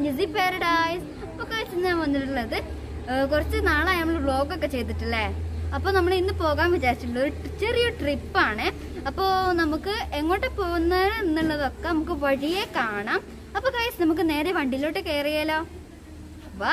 നിസി paradise അപ്പൊ കഴിച്ച് ഞാൻ വന്നിട്ടുള്ളത് ഏഹ്, കുറച്ച് നാളായി നമ്മൾ വ്ളോഗൊക്കെ ചെയ്തിട്ടില്ലേ അപ്പോൾ നമ്മൾ ഇന്ന് പോകാൻ വിചാരിച്ചിട്ടുള്ള ഒരു ട് ചെറിയൊരു ട്രിപ്പാണ് അപ്പോൾ നമുക്ക് എങ്ങോട്ട് പോകുന്നത് എന്നുള്ളതൊക്കെ നമുക്ക് വഴിയെ കാണാം അപ്പോൾ കഴിച്ച് നമുക്ക് നേരെ വണ്ടിയിലോട്ട് കയറിയാലോ വാ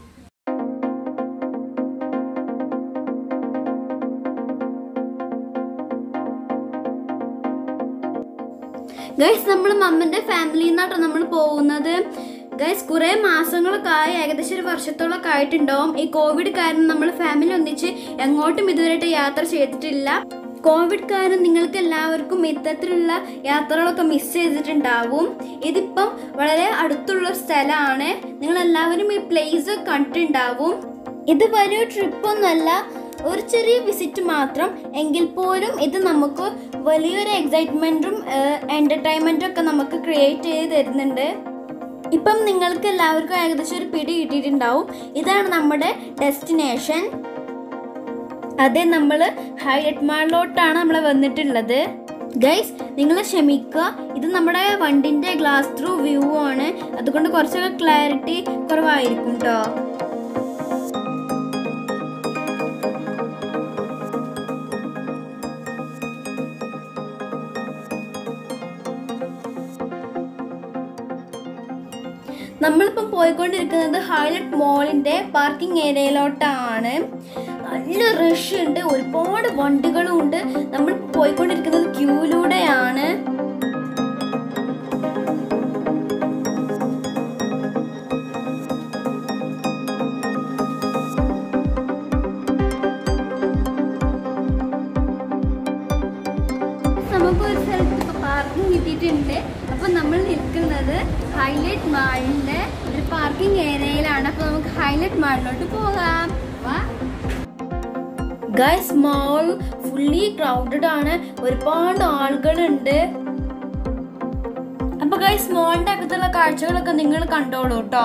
ഗൈസ് നമ്മൾ മമ്മന്റെ ഫാമിലിയിൽ നിന്നാട്ടോ നമ്മൾ പോകുന്നത് ഗൈസ് കുറെ മാസങ്ങളൊക്കെ ആയി ഏകദേശം ഒരു വർഷത്തോളൊക്കെ ആയിട്ടുണ്ടാവും ഈ കോവിഡ് കാരണം നമ്മൾ ഫാമിലി ഒന്നിച്ച് എങ്ങോട്ടും ഇതുവരെയായിട്ട് യാത്ര ചെയ്തിട്ടില്ല കോവിഡ് കാരണം നിങ്ങൾക്ക് എല്ലാവർക്കും ഇത്തരത്തിലുള്ള യാത്രകളൊക്കെ മിസ് ചെയ്തിട്ടുണ്ടാവും ഇതിപ്പം വളരെ അടുത്തുള്ള സ്ഥലമാണ് നിങ്ങൾ എല്ലാവരും ഈ പ്ലേസ് കണ്ടിട്ടുണ്ടാവും ഇത് വലിയ ട്രിപ്പൊന്നുമല്ല ഒരു ചെറിയ വിസിറ്റ് മാത്രം എങ്കിൽ പോലും ഇത് നമുക്ക് വലിയൊരു എക്സൈറ്റ്മെന്റും എന്റർടൈൻമെന്റും ഒക്കെ നമുക്ക് ക്രിയേറ്റ് ചെയ്ത് തരുന്നുണ്ട് ഇപ്പം നിങ്ങൾക്ക് എല്ലാവർക്കും ഏകദേശം ഒരു പിടി കിട്ടിയിട്ടുണ്ടാവും ഇതാണ് നമ്മുടെ ഡെസ്റ്റിനേഷൻ അതെ നമ്മൾ ഹൈലൈറ്റ് മാളിലോട്ടാണ് നമ്മൾ വന്നിട്ടുള്ളത് ഗൈസ് നിങ്ങൾ ക്ഷമിക്കുക ഇത് നമ്മുടെ വണ്ടിന്റെ ഗ്ലാസ് ത്രൂ വ്യൂ ആണ് അതുകൊണ്ട് കുറച്ചൊക്കെ ക്ലാരിറ്റി കുറവായിരിക്കും കേട്ടോ നമ്മളിപ്പം പോയിക്കൊണ്ടിരിക്കുന്നത് ഹൈലൈറ്റ് മോളിന്റെ പാർക്കിംഗ് ഏരിയയിലോട്ടാണ് നല്ല റഷ് ഉണ്ട് ഒരുപാട് വണ്ടികളും ഉണ്ട് നമ്മൾ പോയിക്കൊണ്ടിരിക്കുന്നത് ക്യൂയിലൂടെയാണ് നമുക്ക് ഒരു സ്ഥലത്ത് ഇപ്പൊ പാർക്കിംഗ് കിട്ടിയിട്ടുണ്ട് അപ്പൊ നമ്മൾ നിൽക്കുന്നത് ഹൈലൈറ്റ് മാളിന്റെ ഒരു പാർക്കിംഗ് ഏരിയയിലാണ് അപ്പൊ നമുക്ക് ഹൈലൈറ്റ് മാളിലോട്ട് പോകാം വാ ഗൈസ് മാൾ ഫുള്ളി ക്രൗഡഡ് ആണ് ഒരുപാട് ആളുകളുണ്ട് അപ്പൊ ഗൈസ് മോളിന്റെ അകത്തുള്ള കാഴ്ചകളൊക്കെ നിങ്ങൾ കണ്ടോളൂ കേട്ടോ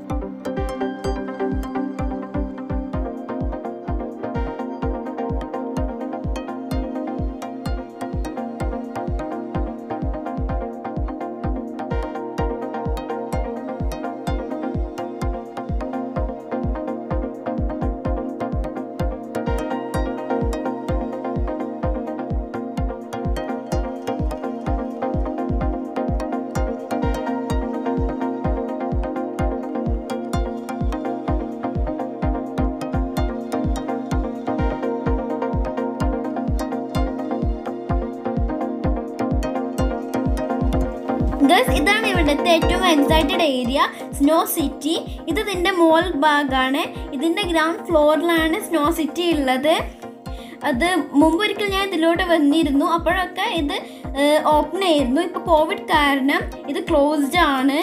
ഗസ് ഇതാണ് ഇവിടുത്തെ ഏറ്റവും എക്സൈറ്റഡ് ഏരിയ സ്നോ സിറ്റി ഇത് ഇതിന്റെ മോൾ ഭാഗമാണ് ഇതിന്റെ ഗ്രൗണ്ട് ഫ്ലോറിലാണ് സ്നോ സിറ്റി ഉള്ളത് അത് മുമ്പൊരിക്കൽ ഞാൻ ഇതിലോട്ട് വന്നിരുന്നു അപ്പോഴൊക്കെ ഇത് ഓപ്പൺ ആയിരുന്നു ഇപ്പൊ കോവിഡ് കാരണം ഇത് ക്ലോസ്ഡ് ആണ്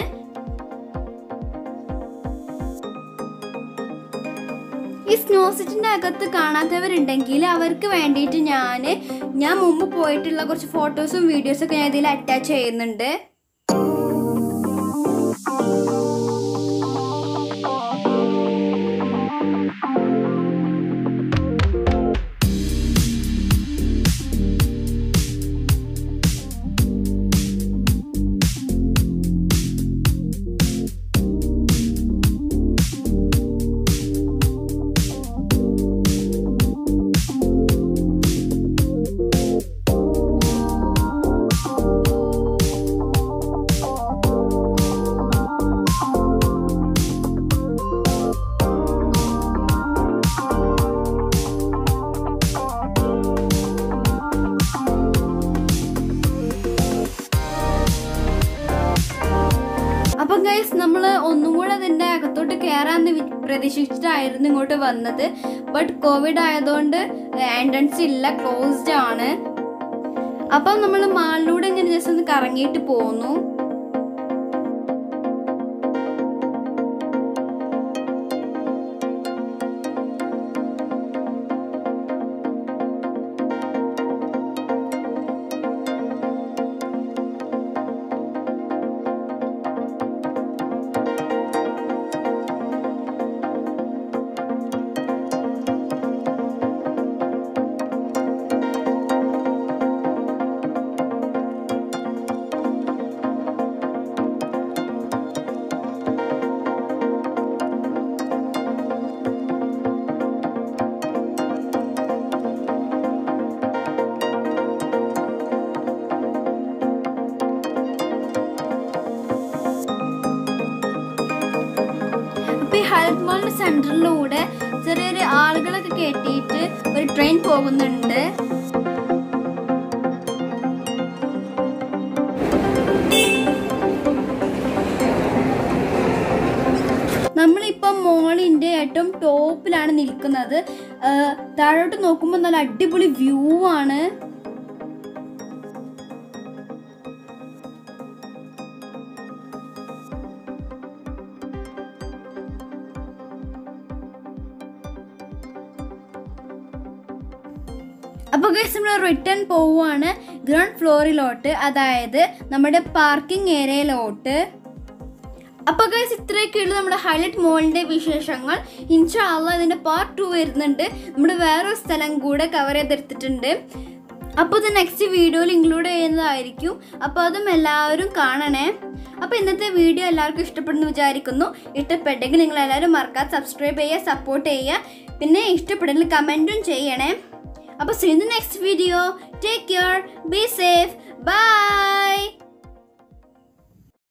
ഈ സ്നോ സിറ്റിന്റെ അകത്ത് കാണാത്തവരുണ്ടെങ്കിൽ അവർക്ക് വേണ്ടിയിട്ട് ഞാൻ ഞാൻ മുമ്പ് പോയിട്ടുള്ള കുറച്ച് ഫോട്ടോസും വീഡിയോസും ഒക്കെ ഞാൻ ഇതിൽ അറ്റാച്ച് ചെയ്യുന്നുണ്ട് അപ്പം ഗൈസ് നമ്മൾ ഒന്നും കൂടെ അതിൻ്റെ അകത്തോട്ട് കയറാന്ന് വി- പ്രതീക്ഷിച്ചിട്ടായിരുന്നു ഇങ്ങോട്ട് വന്നത് ബട്ട് കോവിഡ് ആയതുകൊണ്ട് എൻട്രൻസ് ഇല്ല ക്ലോസ്ഡ് ആണ് അപ്പം നമ്മൾ മാളിലൂടെ ഇങ്ങനെ ജസ്റ്റ് ഒന്ന് കറങ്ങിയിട്ട് പോന്നു സെന്ററിലൂടെ ചെറിയ ചെറിയ ആളുകളൊക്കെ കെട്ടിയിട്ട് ഒരു ട്രെയിൻ പോകുന്നുണ്ട് നമ്മളിപ്പം മോളിൻ്റെ ഏറ്റവും ടോപ്പിലാണ് നിൽക്കുന്നത് ആ, താഴോട്ട് നോക്കുമ്പോൾ നല്ല അടിപൊളി വ്യൂ ആണ് അപ്പോൾ ഗൈസ് നമ്മൾ റിട്ടേൺ പോവുകയാണ് ഗ്രൗണ്ട് ഫ്ലോറിലോട്ട് അതായത് നമ്മുടെ പാർക്കിംഗ് ഏരിയയിലോട്ട് അപ്പോൾ ഗൈസ് ഇത്രയൊക്കെയുള്ളൂ നമ്മുടെ ഹൈലൈറ്റ് മോളിൻ്റെ വിശേഷങ്ങൾ ഇൻഷാല്ല ഇതിൻ്റെ പാർട്ട് ടു വരുന്നുണ്ട് നമ്മുടെ വേറൊരു സ്ഥലം കൂടെ കവർ ചെയ്തെടുത്തിട്ടുണ്ട് അപ്പോൾ ഇത് നെക്സ്റ്റ് വീഡിയോയിൽ ഇൻക്ലൂഡ് ചെയ്യുന്നതായിരിക്കും അപ്പോൾ അതും എല്ലാവരും കാണണേ അപ്പോൾ ഇന്നത്തെ വീഡിയോ എല്ലാവർക്കും ഇഷ്ടപ്പെടുന്നു വിചാരിക്കുന്നു ഇഷ്ടപ്പെട്ടെങ്കിൽ നിങ്ങൾ എല്ലാവരും മറക്കാതെ സബ്സ്ക്രൈബ് ചെയ്യുക സപ്പോർട്ട് ചെയ്യുക പിന്നെ ഇഷ്ടപ്പെട്ടെങ്കിൽ കമൻറ്റും ചെയ്യണേ അപ്പോൾ see next video take care be safe by